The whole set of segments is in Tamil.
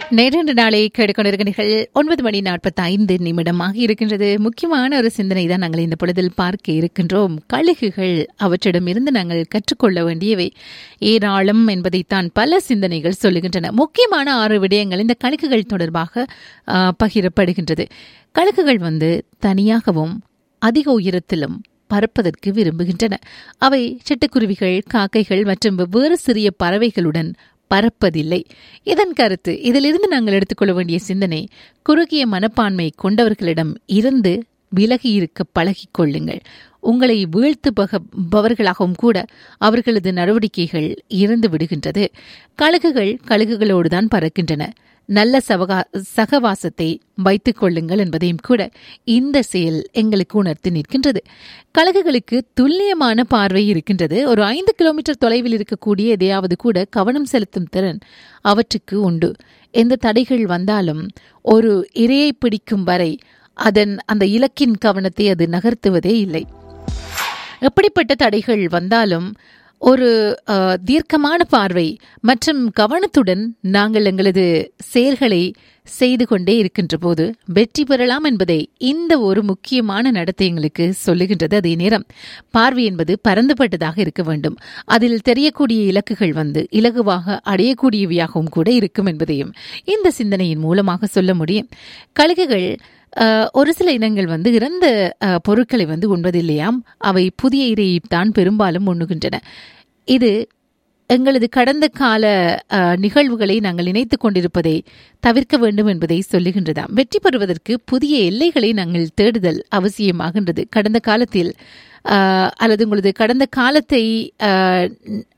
நேரண்டு நாளை கேட்டுக்கொண்டிருக்கிறீர்கள் ஒன்பது மணி நாற்பத்தி ஐந்து நிமிடமாக இருக்கின்றது முக்கியமான ஒரு சிந்தனை தான் நாங்கள் இந்த பொழுதில் பார்க்க இருக்கின்றோம் கழுகுகள் அவற்றிடமிருந்து நாங்கள் கற்றுக்கொள்ள வேண்டியவை ஏராளம் என்பதைத்தான் பல சிந்தனைகள் சொல்லுகின்றன முக்கியமான ஆறு விடயங்கள் இந்த கழுகுகள் தொடர்பாக ஆ, பகிரப்படுகின்றது கழுகுகள் வந்து தனியாகவும் அதிக உயரத்திலும் பறப்பதற்கு விரும்புகின்றன அவை சிட்டுக்குருவிகள் காக்கைகள் மற்றும் வெவ்வேறு சிறிய பறவைகளுடன் பறப்பதில்லை இதன் கருத்து இதிலிருந்து நாங்கள் எடுத்துக்கொள்ள வேண்டிய சிந்தனை குறுகிய மனப்பான்மை கொண்டவர்களிடம் இருந்து விலகி இருக்க பழகிக் கொள்ளுங்கள் உங்களை வீழ்த்துபவர்களாகவும் கூட அவர்களது நடவடிக்கைகள் இருந்து விடுகின்றது கழுகுகள் கழுகுகளோடு தான் பறக்கின்றன நல்ல சவகா சகவாசத்தை வைத்துக் கொள்ளுங்கள் என்பதையும் கூட இந்த செயல் எங்களுக்கு உணர்த்தி நிற்கின்றது கழுகுகளுக்கு துல்லியமான பார்வை இருக்கின்றது ஒரு ஐந்து கிலோமீட்டர் தொலைவில் இருக்கக்கூடிய எதையாவது கூட கவனம் செலுத்தும் திறன் அவற்றுக்கு உண்டு எந்த தடைகள் வந்தாலும் ஒரு இரையை பிடிக்கும் வரை அதன் அந்த இலக்கின் கவனத்தை அது நகர்த்துவதே இல்லை எப்படிப்பட்ட தடைகள் வந்தாலும் ஒரு அஹ், தீர்க்கமான பார்வை மற்றும் கவனத்துடன் நாங்கள் எங்களது செயல்களை செய்து கொண்டே இருக்கின்ற போது வெற்றி பெறலாம் என்பதை இந்த ஒரு முக்கியமான நடத்தை எங்களுக்கு சொல்லுகின்றது அதே நேரம் பார்வை என்பது பரந்துபட்டதாக இருக்க வேண்டும் அதில் தெரியக்கூடிய இலக்குகள் வந்து இலகுவாக அடையக்கூடியவையாகவும் கூட இருக்கும் என்பதையும் இந்த சிந்தனையின் மூலமாக சொல்ல முடியும் கழுகுகள் அஹ், ஒரு சில இனங்கள் வந்து இறந்த அஹ், பொருட்களை வந்து உண்பதில்லையாம் அவை புதிய இரையைத்தான் பெரும்பாலும் உண்ணுகின்றன இது எங்களது கடந்த கால அஹ், நிகழ்வுகளை நாங்கள் நினைத்துக் கொண்டிருப்பதை தவிர்க்க வேண்டும் என்பதை சொல்லுகின்றதாம் வெற்றி பெறுவதற்கு புதிய எல்லைகளை நாங்கள் தேடுதல் அவசியமாகின்றது கடந்த காலத்தில் அஹ், அல்லது உங்களது கடந்த காலத்தை அஹ்,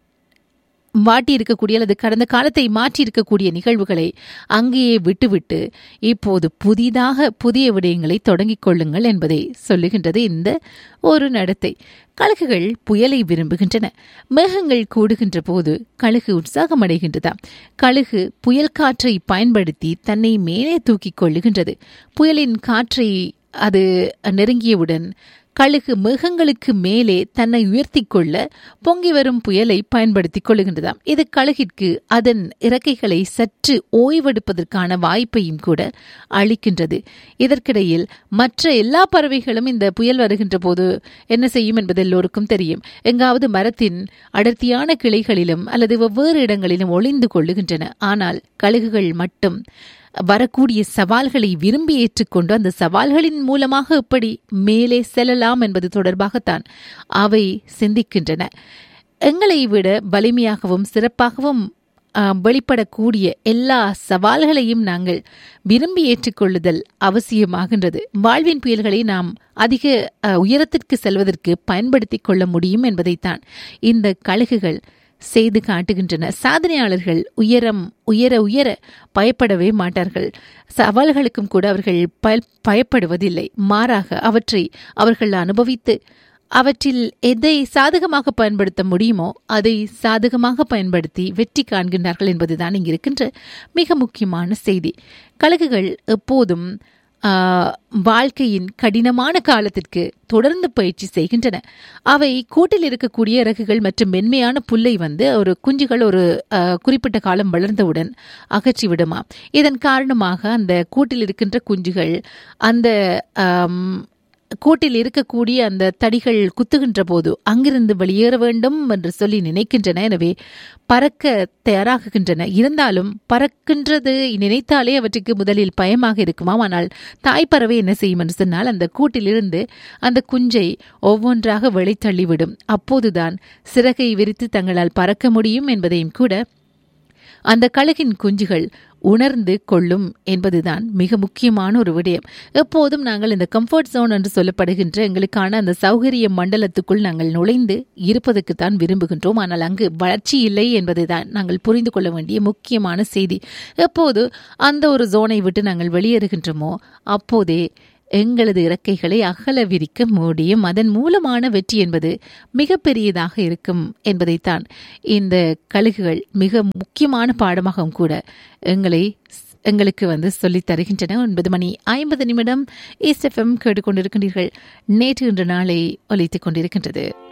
மாட்டி இருக்கக்கூடிய அல்லது கடந்த காலத்தை மாற்றி இருக்கக்கூடிய நிகழ்வுகளை அங்கேயே விட்டுவிட்டு இப்போது புதிதாக புதிய விடயங்களை தொடங்கிக் கொள்ளுங்கள் என்பதை சொல்லுகின்றது இந்த ஒரு நடத்தை கழுகுகள் புயலை விரும்புகின்றன மேகங்கள் கூடுகின்ற போது கழுகு உற்சாகமடைகின்றதா கழுகு புயல் காற்றை பயன்படுத்தி தன்னை மேலே தூக்கிக் கொள்ளுகின்றது புயலின் காற்றை அது நெருங்கியவுடன் கழுகு மேகங்களுக்கு மேலே தன்னை உயர்த்திக் கொள்ள பொங்கி வரும் புயலை பயன்படுத்திக் கொள்ளுகின்றதாம் இது கழுகிற்கு அதன் இறக்கைகளை சற்று ஓய்வெடுப்பதற்கான வாய்ப்பையும் கூட அளிக்கின்றது இதற்கிடையில் மற்ற எல்லா பறவைகளும் இந்த புயல் வருகின்ற போது என்ன செய்யும் என்பது எல்லோருக்கும் தெரியும் எங்காவது மரத்தின் அடர்த்தியான கிளைகளிலும் அல்லது வெவ்வேறு இடங்களிலும் ஒளிந்து கொள்ளுகின்றன ஆனால் கழுகுகள் மட்டும் வரக்கூடிய சவால்களை விரும்பி ஏற்றுக்கொண்டு அந்த சவால்களின் மூலமாக எப்படி மேலே செல்லலாம் என்பது தொடர்பாகத்தான் அவை சிந்திக்கின்றன எங்களை விட வலிமையாகவும் சிறப்பாகவும் ஆ, வெளிப்படக்கூடிய எல்லா சவால்களையும் நாங்கள் விரும்பி ஏற்றுக்கொள்ளுதல் அவசியமாகின்றது வாழ்வின் புயல்களை நாம் அதிக அ, உயரத்திற்கு செல்வதற்கு பயன்படுத்திக் கொள்ள முடியும் என்பதைத்தான் இந்த கழுகுகள் செய்து காட்டுகின்றன சாதனையாளர்கள் உயரம் உயர உயர பயப்படவே மாட்டார்கள் சவால்களுக்கும் கூட அவர்கள் பய பயப்படுவதில்லை மாறாக அவற்றை அவர்கள் அனுபவித்து அவற்றில் எதை சாதகமாக பயன்படுத்த முடியுமோ அதை சாதகமாக பயன்படுத்தி வெற்றி காண்கின்றார்கள் என்பதுதான் இங்கு இருக்கின்ற மிக முக்கியமான செய்தி கழுகுகள் எப்போதும் ஆ, வாழ்க்கையின் கடினமான காலத்திற்கு தொடர்ந்து பயிற்சி செய்கின்றன அவை கூட்டில் இருக்கக்கூடிய இறகுகள் மற்றும் மென்மையான புல்லை வந்து ஒரு குஞ்சுகள் ஒரு ஆ, குறிப்பிட்ட காலம் வளர்ந்தவுடன் அகற்றி விடுமா இதன் காரணமாக அந்த கூட்டில் இருக்கின்ற குஞ்சுகள் அந்த ஆம், கூட்டில் இருக்கக்கூடிய அந்த தடிகள் குத்துகின்ற போது அங்கிருந்து வெளியேற வேண்டும் என்று சொல்லி நினைக்கின்றன எனவே பறக்க தயாராகுகின்றன இருந்தாலும் பறக்கின்றது நினைத்தாலே அவற்றுக்கு முதலில் பயமாக இருக்குமாம் ஆனால் தாய் பறவை என்ன செய்யும் என்று சொன்னால் அந்த கூட்டிலிருந்து அந்த குஞ்சை ஒவ்வொன்றாக வெளித்தள்ளிவிடும் அப்போதுதான் சிறகை விரித்து தங்களால் பறக்க முடியும் என்பதையும் கூட அந்த கழுகின் குஞ்சுகள் உணர்ந்து கொள்ளும் என்பதுதான் மிக முக்கியமான ஒரு விடயம் எப்போதும் நாங்கள் இந்த கம்ஃபர்ட் ஜோன் என்று சொல்லப்படுகின்ற எங்களுக்கான அந்த சௌகரிய மண்டலத்துக்குள் நாங்கள் நுழைந்து இருப்பதற்குத்தான் விரும்புகின்றோம் ஆனால் அங்கு வளர்ச்சி இல்லை என்பதுதான் நாங்கள் புரிந்து கொள்ள வேண்டிய முக்கியமான செய்தி எப்போது அந்த ஒரு ஜோனை விட்டு நாங்கள் வெளியேறுகின்றோமோ அப்போதே எங்களது இறக்கைகளை அகல விரிக்க முடியும் அதன் மூலமான வெற்றி என்பது மிகப்பெரியதாக இருக்கும் என்பதைத்தான் இந்த கழுகுகள் மிக முக்கியமான பாடமாகவும் கூட எங்களை எங்களுக்கு வந்து சொல்லித் தருகின்றன ஒன்பது மணி ஐம்பது நிமிடம் எஸ்எஃப்எம் கேட்டுக்கொண்டிருக்கின்றீர்கள் நேற்று இன்று நாளை ஒலித்துக் கொண்டிருக்கின்றது